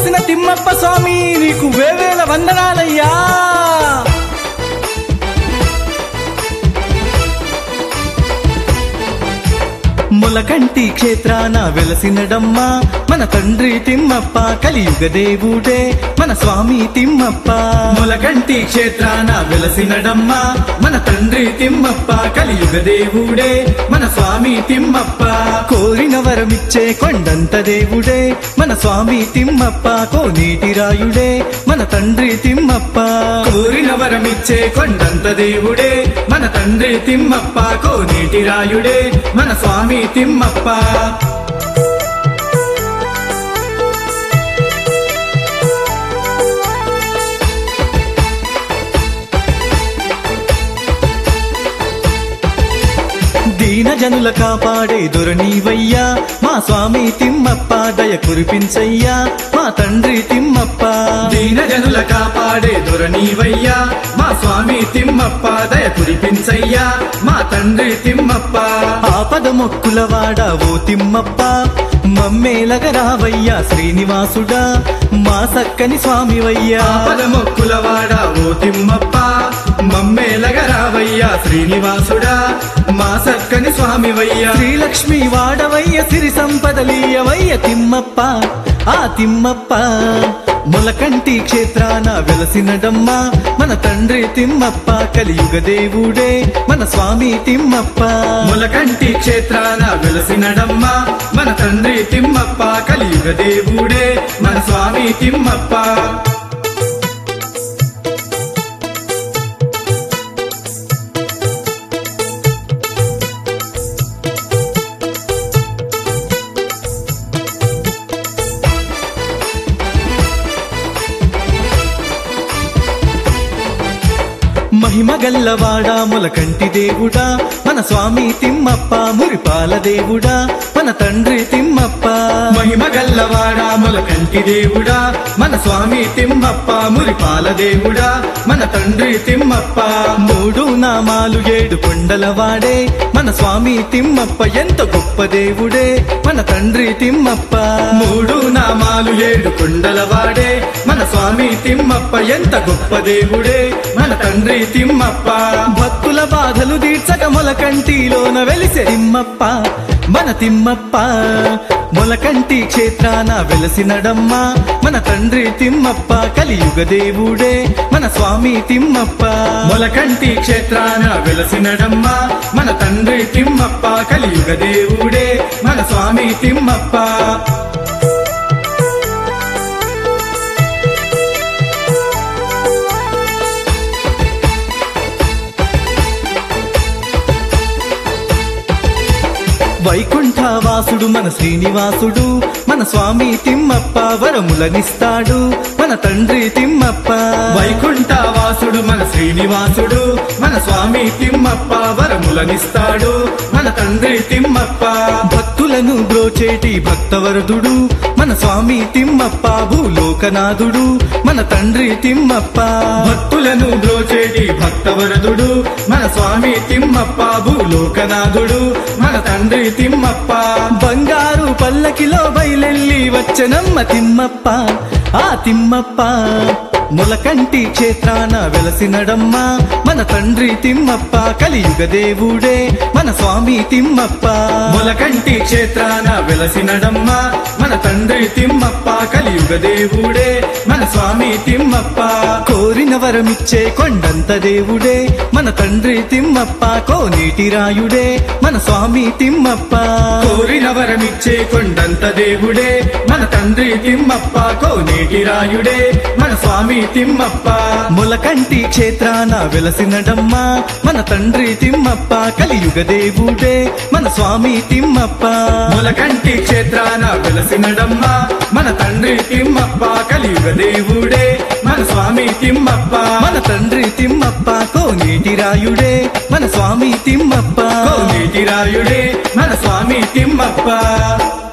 వెలసిన తిమ్మప్ప స్వామి నీకు వేవేల వందనాలయ్యా ములకంటి క్షేత్రాన వెలసినడమ్మా మన తండ్రి తిమ్మప్ప కలియుగ దేవుడే మన స్వామి తిమ్మప్ప ములకంటి క్షేత్రాన వెలసినడమ్మా మన తండ్రి తిమ్మప్ప కలియుగ దేవుడే మన స్వామి తిమ్మప్ప కోరిన వరమిచ్చే కొండంత దేవుడే మన స్వామి తిమ్మప్ప కోనేటి రాయుడే మన తండ్రి తిమ్మప్ప కోరిన వరమిచ్చే కొండంత దేవుడే మన తండ్రి తిమ్మప్ప కోనేటి రాయుడే మన స్వామి తిమ్మప్ప దీన జనుల కాపాడే దొరనీవయ్యా మా స్వామి తిమ్మప్ప దయ కురిపించయ్యా మా తండ్రి తిమ్మప్ప దీన జనుల కాపాడే దొరనీవయ్యా మా స్వామి తిమ్మప్ప దయ కురిపించయ్యా మా తండ్రి తిమ్మప్ప ఆపద మొక్కుల వాడ ఓ తిమ్మప్ప మమ్మేలగ రావయ్యా శ్రీనివాసుడా మా సక్కని స్వామివయ్యా ఆపద మొక్కుల వాడ ఓ తిమ్మప్ప మమ్మేలగ రావయ్యా శ్రీనివాసుడా మా సక్కని స్వామివయ్యా శ్రీలక్ష్మి వాడవయ్య సిరి సంపదలీయవయ్య తిమ్మప్ప ఆ తిమ్మప్ప ములకంటి క్షేత్రాన వెలసినడమ్మా మన తండ్రి తిమ్మప్ప కలియుగ దేవుడే మన స్వామి తిమ్మప్ప ములకంటి క్షేత్రాన వెలసినడమ్మా మన తండ్రి తిమ్మప్ప కలియుగ దేవుడే మన స్వామి తిమ్మప్ప మహిమ గల్లవాడా ములకంటి దేవుడా మన స్వామి తిమ్మప్ప మురిపాల దేవుడా మన తండ్రి తిమ్మప్ప మహిమ గల్లవాడా ములకంటి దేవుడా మన స్వామి తిమ్మప్ప మురిపాల దేవుడా మన తండ్రి తిమ్మప్ప మూడు నామాలు ఏడు కొండల వాడే మన స్వామి తిమ్మప్ప ఎంత గొప్ప దేవుడే మన తండ్రి తిమ్మప్ప మూడు నామాలు ఏడు కొండల వాడే మన స్వామి తిమ్మప్ప ఎంత గొప్ప దేవుడే మన తండ్రి తిమ్మప్ప భక్తుల బాధలు తీర్చక మొలకంటిలోన వెలిసే తిమ్మప్ప మన తిమ్మప్ప మొలకంటి క్షేత్రాన వెలసినడమ్మా మన తండ్రి తిమ్మప్ప కలియుగ దేవుడే మన స్వామి తిమ్మప్ప మొలకంటి క్షేత్రాన వెలసినడమ్మా మన తండ్రి తిమ్మప్ప కలియుగ దేవుడే మన స్వామి తిమ్మప్ప వైకుంఠవాసుడు మన శ్రీనివాసుడు మన స్వామి తిమ్మప్ప వరములనిస్తాడు మన తండ్రి తిమ్మప్ప వైకుంఠవాసుడు మన శ్రీనివాసుడు మన స్వామి తిమ్మప్ప వరములనిస్తాడు మన తండ్రి తిమ్మప్ప భక్తులను బ్రోచేటి భక్తవరదుడు మన స్వామి తిమ్మప్ప భూలోకనాథుడు మన తండ్రి తిమ్మప్ప భక్తులను బ్రోచేటి భక్తవరదుడు మన స్వామి తిమ్మప్ప భూలోకనాథుడు మన తండ్రి తిమ్మప్ప బంగారు పల్లకిలో బయలెల్లి వచ్చనమ్మ తిమ్మప్ప ఆ తిమ్మప్ప ములకంటి క్షేత్రాన వెలసినడమ్మా మన తండ్రి తిమ్మప్ప కలియుగ దేవుడే మన స్వామి తిమ్మప్ప ములకంటి క్షేత్రాన వెలసినడమ్మా మన తండ్రి తిమ్మప్ప కలియుగ దేవుడే మన స్వామి తిమ్మప్ప కోరిన వరమిచ్చే కొండంత దేవుడే మన తండ్రి తిమ్మప్ప కోనేటి రాయుడే మన స్వామి తిమ్మప్ప కోరిన వరమిచ్చే కొండంత దేవుడే మన తండ్రి తిమ్మప్ప కోనేటి రాయుడే మన స్వామి తిమ్మప్ప ములకంటి క్షేత్రాన వెలసినడమ్మా మన తండ్రి తిమ్మప్ప కలియుగ దేవుడే మన స్వామి తిమ్మప్ప ములకంటి క్షేత్రాన వెలసినడమ్మా మన తండ్రి తిమ్మప్ప కలియుగ దేవుడే మన స్వామి తిమ్మప్ప మన తండ్రి తిమ్మప్ప కోనేటి రాయుడే మన స్వామి తిమ్మప్ప కోనేటి రాయుడే మన స్వామి తిమ్మప్ప